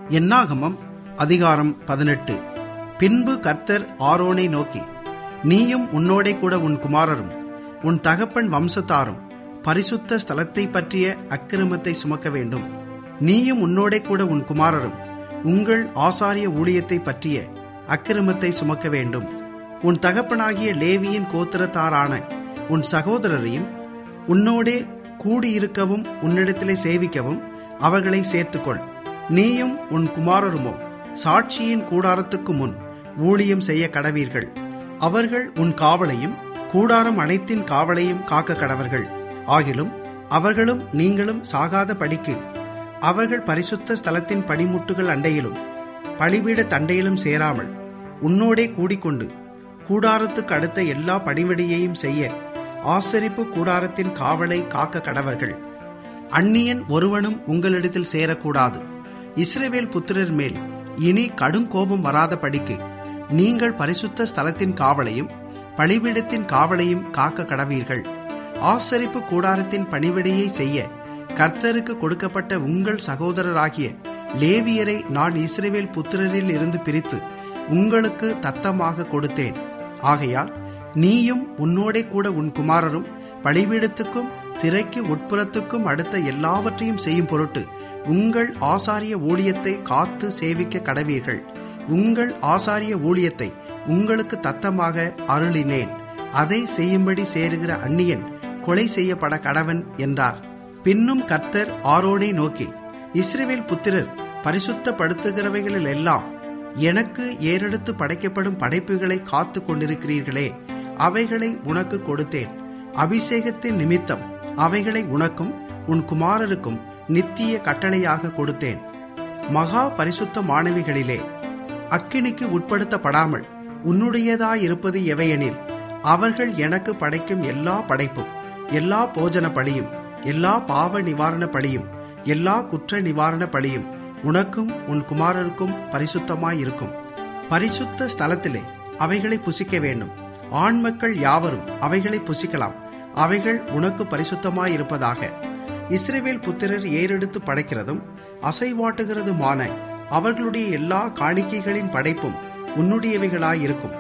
என்னாகமம் அதிகாரம் பதினெட்டு பின்பு கர்த்தர் ஆரோனை நோக்கி நீயும் உன்னோடே கூட உன் குமாரரும் உன் தகப்பன் வம்சத்தாரும் பரிசுத்த ஸ்தலத்தை பற்றிய அக்கிரமத்தை சுமக்க வேண்டும் நீயும் உன்னோடே கூட உன் குமாரரும் உங்கள் ஆசாரிய ஊழியத்தை பற்றிய அக்கிரமத்தை சுமக்க வேண்டும் உன் தகப்பனாகிய லேவியின் கோத்திரத்தாரான உன் சகோதரரையும் உன்னோடே கூடியிருக்கவும் உன்னிடத்திலே சேவிக்கவும் அவர்களை சேர்த்துக்கொள் நீயும் உன் குமாரருமோ சாட்சியின் கூடாரத்துக்கு முன் ஊழியம் செய்ய கடவீர்கள் அவர்கள் உன் காவலையும் கூடாரம் அனைத்தின் காவலையும் காக்க கடவர்கள் ஆகிலும் அவர்களும் நீங்களும் சாகாத படிக்கு அவர்கள் பரிசுத்த ஸ்தலத்தின் படிமுட்டுகள் அண்டையிலும் பலிபீட தண்டையிலும் சேராமல் உன்னோடே கூடிக்கொண்டு கூடாரத்துக்கு அடுத்த எல்லா படிவடியையும் செய்ய ஆசரிப்பு கூடாரத்தின் காவலை காக்க கடவர்கள் அந்நியன் ஒருவனும் உங்களிடத்தில் சேரக்கூடாது இஸ்ரவேல் புத்திரர் மேல் இனி கடும் கோபம் வராத படிக்கு நீங்கள் பரிசுத்த ஸ்தலத்தின் காவலையும் பலிபீடத்தின் காவலையும் காக்க கடவீர்கள் ஆசரிப்பு கூடாரத்தின் பணிவிடையை செய்ய கர்த்தருக்கு கொடுக்கப்பட்ட உங்கள் சகோதரராகிய லேவியரை நான் இஸ்ரவேல் புத்திரரில் இருந்து பிரித்து உங்களுக்கு தத்தமாக கொடுத்தேன் ஆகையால் நீயும் உன்னோடே கூட உன் குமாரரும் பலிபீடத்துக்கும் திரைக்கு உட்புறத்துக்கும் அடுத்த எல்லாவற்றையும் செய்யும் பொருட்டு உங்கள் ஆசாரிய ஊழியத்தை காத்து சேவிக்க கடவீர்கள் உங்கள் ஆசாரிய ஊழியத்தை உங்களுக்கு தத்தமாக அருளினேன் அதை செய்யும்படி சேருகிற அந்நியன் கொலை செய்யப்பட கடவன் என்றார் பின்னும் கர்த்தர் ஆரோனை நோக்கி இஸ்ரேவேல் புத்திரர் பரிசுத்தப்படுத்துகிறவைகளில் எல்லாம் எனக்கு ஏறெடுத்து படைக்கப்படும் படைப்புகளை காத்து கொண்டிருக்கிறீர்களே அவைகளை உனக்கு கொடுத்தேன் அபிஷேகத்தின் நிமித்தம் அவைகளை உனக்கும் உன் குமாரருக்கும் நித்திய கட்டளையாக கொடுத்தேன் மகா பரிசுத்த மாணவிகளிலே அக்கினிக்கு உட்படுத்தப்படாமல் உன்னுடையதாயிருப்பது எவையெனில் அவர்கள் எனக்கு படைக்கும் எல்லா படைப்பும் எல்லா போஜன பலியும் எல்லா பாவ நிவாரண பலியும் எல்லா குற்ற நிவாரண பலியும் உனக்கும் உன் குமாரருக்கும் பரிசுத்தமாயிருக்கும் பரிசுத்த ஸ்தலத்திலே அவைகளை புசிக்க வேண்டும் ஆண் மக்கள் யாவரும் அவைகளை புசிக்கலாம் அவைகள் உனக்கு பரிசுத்தமாயிருப்பதாக இஸ்ரேவேல் புத்திரர் ஏறெடுத்து படைக்கிறதும் அசைவாட்டுகிறதுமான அவர்களுடைய எல்லா காணிக்கைகளின் படைப்பும் உன்னுடையவைகளாயிருக்கும்